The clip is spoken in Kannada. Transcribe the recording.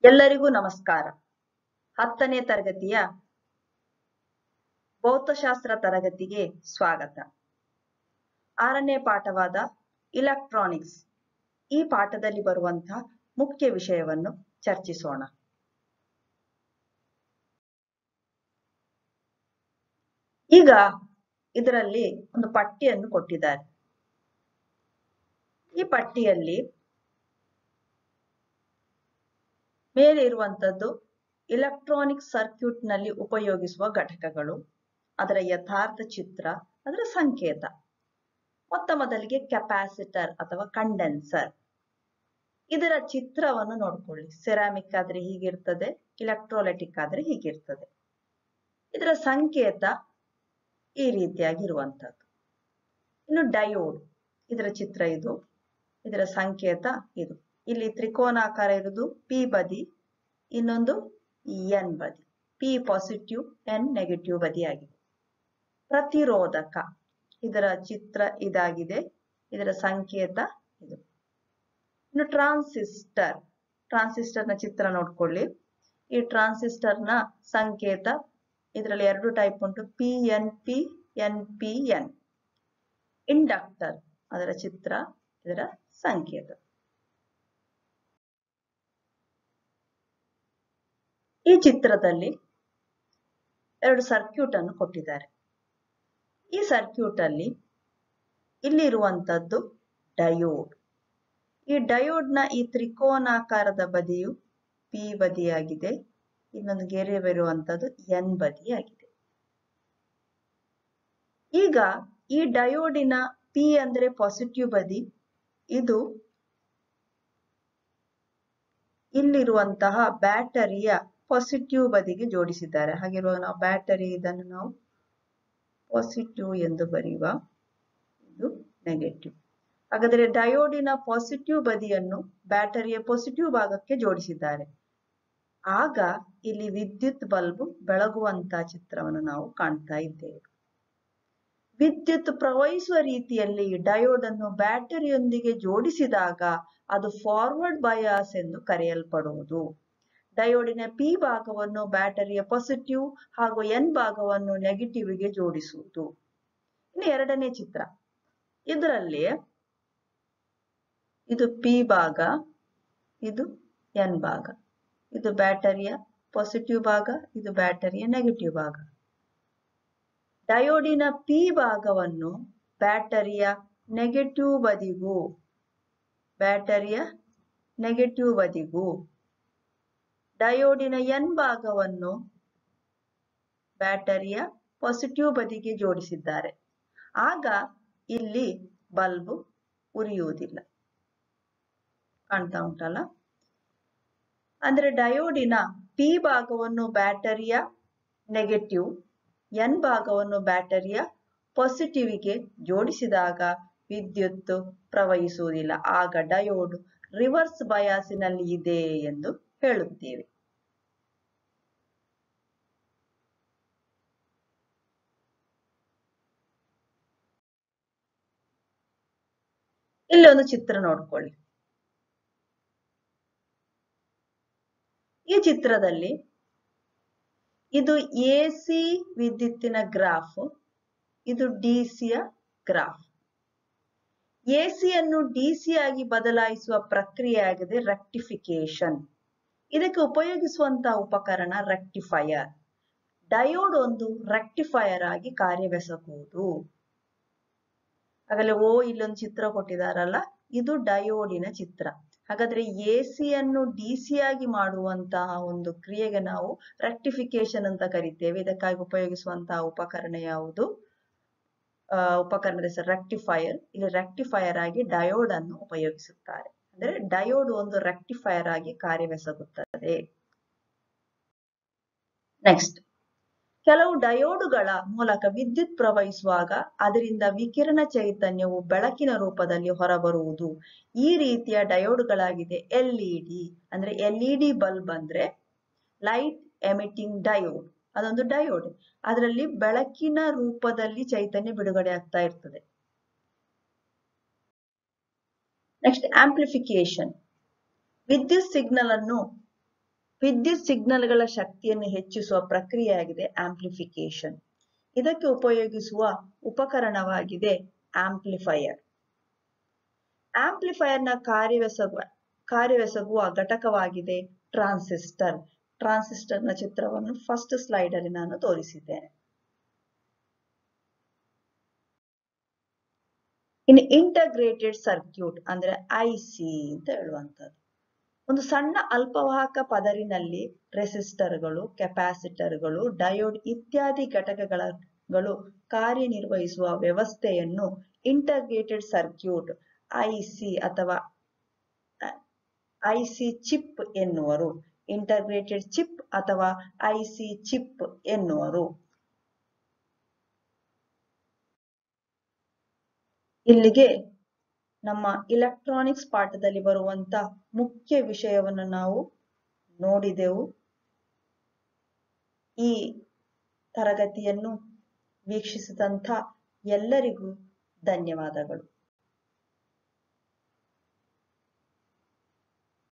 ಎಲ್ಲರಿಗೂ ನಮಸ್ಕಾರ ಹತ್ತನೇ ತರಗತಿಯ ಭೌತಶಾಸ್ತ್ರ ತರಗತಿಗೆ ಸ್ವಾಗತ ಆರನೇ ಪಾಠವಾದ ಇಲೆಕ್ಟ್ರಾನಿಕ್ಸ್ ಈ ಪಾಠದಲ್ಲಿ ಬರುವಂತಹ ಮುಖ್ಯ ವಿಷಯವನ್ನು ಚರ್ಚಿಸೋಣ ಈಗ ಇದರಲ್ಲಿ ಒಂದು ಪಟ್ಟಿಯನ್ನು ಕೊಟ್ಟಿದ್ದಾರೆ ಈ ಪಟ್ಟಿಯಲ್ಲಿ ಮೇಲೆ ಇರುವಂತದ್ದು ಇಲೆಕ್ಟ್ರಾನಿಕ್ ಸರ್ಕ್ಯೂಟ್ ನಲ್ಲಿ ಉಪಯೋಗಿಸುವ ಘಟಕಗಳು ಅದರ ಯಥಾರ್ಥ ಚಿತ್ರ ಅದರ ಸಂಕೇತ ಮೊತ್ತ ಮೊದಲಿಗೆ ಕೆಪಾಸಿಟರ್ ಅಥವಾ ಕಂಡೆನ್ಸರ್ ಇದರ ಚಿತ್ರವನ್ನು ನೋಡ್ಕೊಳ್ಳಿ ಸೆರಾಮಿಕ್ ಆದ್ರೆ ಹೀಗಿರ್ತದೆ ಇಲೆಕ್ಟ್ರೋಲೈಟಿಕ್ ಆದ್ರೆ ಹೀಗಿರ್ತದೆ ಇದರ ಸಂಕೇತ ಈ ರೀತಿಯಾಗಿ ಇರುವಂತದ್ದು ಇನ್ನು ಡಯೋಡ್ ಇದರ ಚಿತ್ರ ಇದು ಇದರ ಸಂಕೇತ ಇದು ಇಲ್ಲಿ ತ್ರಿಕೋನಾಕಾರ ಇರುವುದು ಪಿ ಬದಿ ಇನ್ನೊಂದು ಎನ್ ಬದಿ ಪಿ ಪಾಸಿಟಿವ್ ಎನ್ ನೆಗೆಟಿವ್ ಬದಿ ಆಗಿದೆ ಪ್ರತಿರೋಧಕ ಇದರ ಚಿತ್ರ ಇದಾಗಿದೆ ಇದರ ಸಂಕೇತ ಇದು ಇನ್ನು ಟ್ರಾನ್ಸಿಸ್ಟರ್ ಟ್ರಾನ್ಸಿಸ್ಟರ್ ನ ಚಿತ್ರ ನೋಡ್ಕೊಳ್ಳಿ ಈ ಟ್ರಾನ್ಸಿಸ್ಟರ್ ನ ಸಂಕೇತ ಇದರಲ್ಲಿ ಎರಡು ಟೈಪ್ ಉಂಟು P N P N P N inductor ಅದರ ಚಿತ್ರ ಇದರ ಸಂಕೇತ ಈ ಚಿತ್ರದಲ್ಲಿ ಎರಡು ಸರ್ಕ್ಯೂಟ್ ಅನ್ನು ಕೊಟ್ಟಿದ್ದಾರೆ ಈ ಸರ್ಕ್ಯೂಟ್ ಅಲ್ಲಿ ಇಲ್ಲಿರುವಂತದ್ದು ಡಯೋಡ್ ಈ ಡಯೋಡ್ ನ ಈ ತ್ರಿಕೋನಾಕಾರದ ಬದಿಯು ಪಿ ಬದಿಯಾಗಿದೆ ಇನ್ನೊಂದು ಗೆರೆ ಬರುವಂತದ್ದು ಎನ್ ಬದಿಯಾಗಿದೆ ಈಗ ಈ ಡಯೋಡಿನ ಪಿ ಅಂದ್ರೆ ಪಾಸಿಟಿವ್ ಬದಿ ಇದು ಇಲ್ಲಿರುವಂತಹ ಬ್ಯಾಟರಿಯ ಪಾಸಿಟಿವ್ ಬದಿಗೆ ಜೋಡಿಸಿದ್ದಾರೆ ಹಾಗಿರುವಾಗ ನಾವು ಬ್ಯಾಟರಿ ಇದನ್ನು ನಾವು ಪಾಸಿಟಿವ್ ಎಂದು ಬರೆಯುವ ಇದು ನೆಗೆಟಿವ್ ಹಾಗಾದರೆ ಡಯೋಡಿನ ಪಾಸಿಟಿವ್ ಬದಿಯನ್ನು ಬ್ಯಾಟರಿಯ ಪಾಸಿಟಿವ್ ಭಾಗಕ್ಕೆ ಜೋಡಿಸಿದ್ದಾರೆ ಆಗ ಇಲ್ಲಿ ವಿದ್ಯುತ್ ಬಲ್ಬ್ ಬೆಳಗುವಂತಹ ಚಿತ್ರವನ್ನು ನಾವು ಕಾಣ್ತಾ ಇದ್ದೇವೆ ವಿದ್ಯುತ್ ಪ್ರವಹಿಸುವ ರೀತಿಯಲ್ಲಿ ಡಯೋಡ್ ಅನ್ನು ಬ್ಯಾಟರಿಯೊಂದಿಗೆ ಜೋಡಿಸಿದಾಗ ಅದು ಫಾರ್ವರ್ಡ್ ಬಯಾಸ್ ಎಂದು ಕರೆಯಲ್ಪಡುವುದು ಡಯೋಡಿನ ಪಿ ಭಾಗವನ್ನು ಬ್ಯಾಟರಿಯ ಪಾಸಿಟಿವ್ ಹಾಗೂ ಎನ್ ಭಾಗವನ್ನು ನೆಗೆಟಿವ್ ಗೆ ಜೋಡಿಸುವುದು ಇನ್ನು ಎರಡನೇ ಚಿತ್ರ ಇದರಲ್ಲಿ ಇದು ಪಿ ಭಾಗ ಇದು ಎನ್ ಭಾಗ ಇದು ಬ್ಯಾಟರಿಯ ಪಾಸಿಟಿವ್ ಭಾಗ ಇದು ಬ್ಯಾಟರಿಯ ನೆಗೆಟಿವ್ ಭಾಗ ಡಯೋಡಿನ ಪಿ ಭಾಗವನ್ನು ಬ್ಯಾಟರಿಯ ನೆಗೆಟಿವ್ ಬದಿಗೂ ಬ್ಯಾಟರಿಯ ನೆಗೆಟಿವ್ ಬದಿಗೂ ಡಯೋಡಿನ ಎನ್ ಭಾಗವನ್ನು ಬ್ಯಾಟರಿಯ ಪಾಸಿಟಿವ್ ಬದಿಗೆ ಜೋಡಿಸಿದ್ದಾರೆ ಆಗ ಇಲ್ಲಿ ಬಲ್ಬ್ ಉರಿಯುವುದಿಲ್ಲ ಕಾಣ್ತಾ ಉಂಟಲ್ಲ ಅಂದ್ರೆ ಡಯೋಡಿನ ಪಿ ಭಾಗವನ್ನು ಬ್ಯಾಟರಿಯ ನೆಗೆಟಿವ್ ಎನ್ ಭಾಗವನ್ನು ಬ್ಯಾಟರಿಯ ಪಾಸಿಟಿವ್ಗೆ ಜೋಡಿಸಿದಾಗ ವಿದ್ಯುತ್ ಪ್ರವಹಿಸುವುದಿಲ್ಲ ಆಗ ಡಯೋಡ್ ರಿವರ್ಸ್ ಬಯಾಸಿನಲ್ಲಿ ಇದೆ ಎಂದು ಹೇಳುತ್ತೇವೆ ಇಲ್ಲಿ ಒಂದು ಚಿತ್ರ ನೋಡ್ಕೊಳ್ಳಿ ಈ ಚಿತ್ರದಲ್ಲಿ ಇದು ಎ ಸಿ ವಿದ್ಯುತ್ತಿನ ಗ್ರಾಫ್ ಇದು ಡಿ ಸಿಯ ಗ್ರಾಫ್ ಎ ಯನ್ನು ಡಿ ಸಿ ಆಗಿ ಬದಲಾಯಿಸುವ ಪ್ರಕ್ರಿಯೆ ಆಗಿದೆ ರೆಕ್ಟಿಫಿಕೇಶನ್ ಇದಕ್ಕೆ ಉಪಯೋಗಿಸುವಂತಹ ಉಪಕರಣ ರೆಕ್ಟಿಫೈಯರ್ ಡಯೋಡ್ ಒಂದು ರೆಕ್ಟಿಫೈಯರ್ ಆಗಿ ಕಾರ್ಯವೆಸಬಹುದು ಹಾಗಾದ್ರೆ ಓ ಇಲ್ಲೊಂದು ಚಿತ್ರ ಕೊಟ್ಟಿದಾರಲ್ಲ ಇದು ಡಯೋಡಿನ ಚಿತ್ರ ಹಾಗಾದ್ರೆ ಎ ಯನ್ನು ಡಿ ಸಿ ಆಗಿ ಮಾಡುವಂತಹ ಒಂದು ಕ್ರಿಯೆಗೆ ನಾವು ರೆಕ್ಟಿಫಿಕೇಶನ್ ಅಂತ ಕರಿತೇವೆ ಇದಕ್ಕಾಗಿ ಉಪಯೋಗಿಸುವಂತಹ ಉಪಕರಣ ಯಾವುದು ಉಪಕರಣದ ಹೆಸರು ರೆಕ್ಟಿಫೈಯರ್ ಇಲ್ಲಿ ರೆಕ್ಟಿಫೈಯರ್ ಆಗಿ ಡಯೋಡ್ ಅನ್ನು ಉಪಯೋಗಿಸುತ್ತಾರೆ ಅಂದ್ರೆ ಡಯೋಡ್ ಒಂದು ರೆಕ್ಟಿಫೈಯರ್ ಆಗಿ ಕಾರ್ಯವೆಸಗುತ್ತದೆ ನೆಕ್ಸ್ಟ್ ಕೆಲವು ಡಯೋಡುಗಳ ಮೂಲಕ ವಿದ್ಯುತ್ ಪ್ರವಹಿಸುವಾಗ ಅದರಿಂದ ವಿಕಿರಣ ಚೈತನ್ಯವು ಬೆಳಕಿನ ರೂಪದಲ್ಲಿ ಹೊರಬರುವುದು ಈ ರೀತಿಯ ಡಯೋಡ್ಗಳಾಗಿದೆ ಎಲ್ಇಡಿ ಅಂದ್ರೆ ಎಲ್ಇಡಿ ಬಲ್ಬ್ ಅಂದ್ರೆ ಲೈಟ್ ಎಮಿಟಿಂಗ್ ಡಯೋಡ್ ಅದೊಂದು ಡಯೋಡ್ ಅದರಲ್ಲಿ ಬೆಳಕಿನ ರೂಪದಲ್ಲಿ ಚೈತನ್ಯ ಬಿಡುಗಡೆ ಆಗ್ತಾ ಇರ್ತದೆ ನೆಕ್ಸ್ಟ್ ಆಂಪ್ಲಿಫಿಕೇಶನ್ ವಿದ್ಯುತ್ ಸಿಗ್ನಲ್ ಅನ್ನು ವಿದ್ಯುತ್ ಸಿಗ್ನಲ್ಗಳ ಶಕ್ತಿಯನ್ನು ಹೆಚ್ಚಿಸುವ ಪ್ರಕ್ರಿಯೆಯಾಗಿದೆ ಆಂಪ್ಲಿಫಿಕೇಶನ್ ಇದಕ್ಕೆ ಉಪಯೋಗಿಸುವ ಉಪಕರಣವಾಗಿದೆ ಆಂಪ್ಲಿಫೈಯರ್ ಆಂಪ್ಲಿಫೈಯರ್ನ ಕಾರ್ಯವೆಸಗುವ ಕಾರ್ಯವೆಸಗುವ ಘಟಕವಾಗಿದೆ ಟ್ರಾನ್ಸಿಸ್ಟರ್ ಟ್ರಾನ್ಸಿಸ್ಟರ್ನ ಚಿತ್ರವನ್ನು ಫಸ್ಟ್ ಸ್ಲೈಡ್ ಅಲ್ಲಿ ನಾನು ತೋರಿಸಿದ್ದೇನೆ ಇನ್ ಇಂಟಗ್ರೇಟೆಡ್ ಸರ್ಕ್ಯೂಟ್ ಅಂದ್ರೆ ಐಸಿ ಅಂತ ಹೇಳುವಂಥದ್ದು ಒಂದು ಸಣ್ಣ ಅಲ್ಪವಾಹಕ ಪದರಿನಲ್ಲಿ ರೆಸಿಸ್ಟರ್ಗಳು ಕೆಪಾಸಿಟರ್ಗಳು ಡಯೋಡ್ ಇತ್ಯಾದಿ ಘಟಕಗಳು ಕಾರ್ಯನಿರ್ವಹಿಸುವ ವ್ಯವಸ್ಥೆಯನ್ನು ಇಂಟಗ್ರೇಟೆಡ್ ಸರ್ಕ್ಯೂಟ್ ಐಸಿ ಅಥವಾ ಐಸಿ ಚಿಪ್ ಎನ್ನುವರು ಇಂಟಗ್ರೇಟೆಡ್ ಚಿಪ್ ಅಥವಾ ಐಸಿ ಚಿಪ್ ಎನ್ನುವರು ಇಲ್ಲಿಗೆ ನಮ್ಮ ಇಲೆಕ್ಟ್ರಾನಿಕ್ಸ್ ಪಾಠದಲ್ಲಿ ಬರುವಂತ ಮುಖ್ಯ ವಿಷಯವನ್ನು ನಾವು ನೋಡಿದೆವು ಈ ತರಗತಿಯನ್ನು ವೀಕ್ಷಿಸಿದಂಥ ಎಲ್ಲರಿಗೂ ಧನ್ಯವಾದಗಳು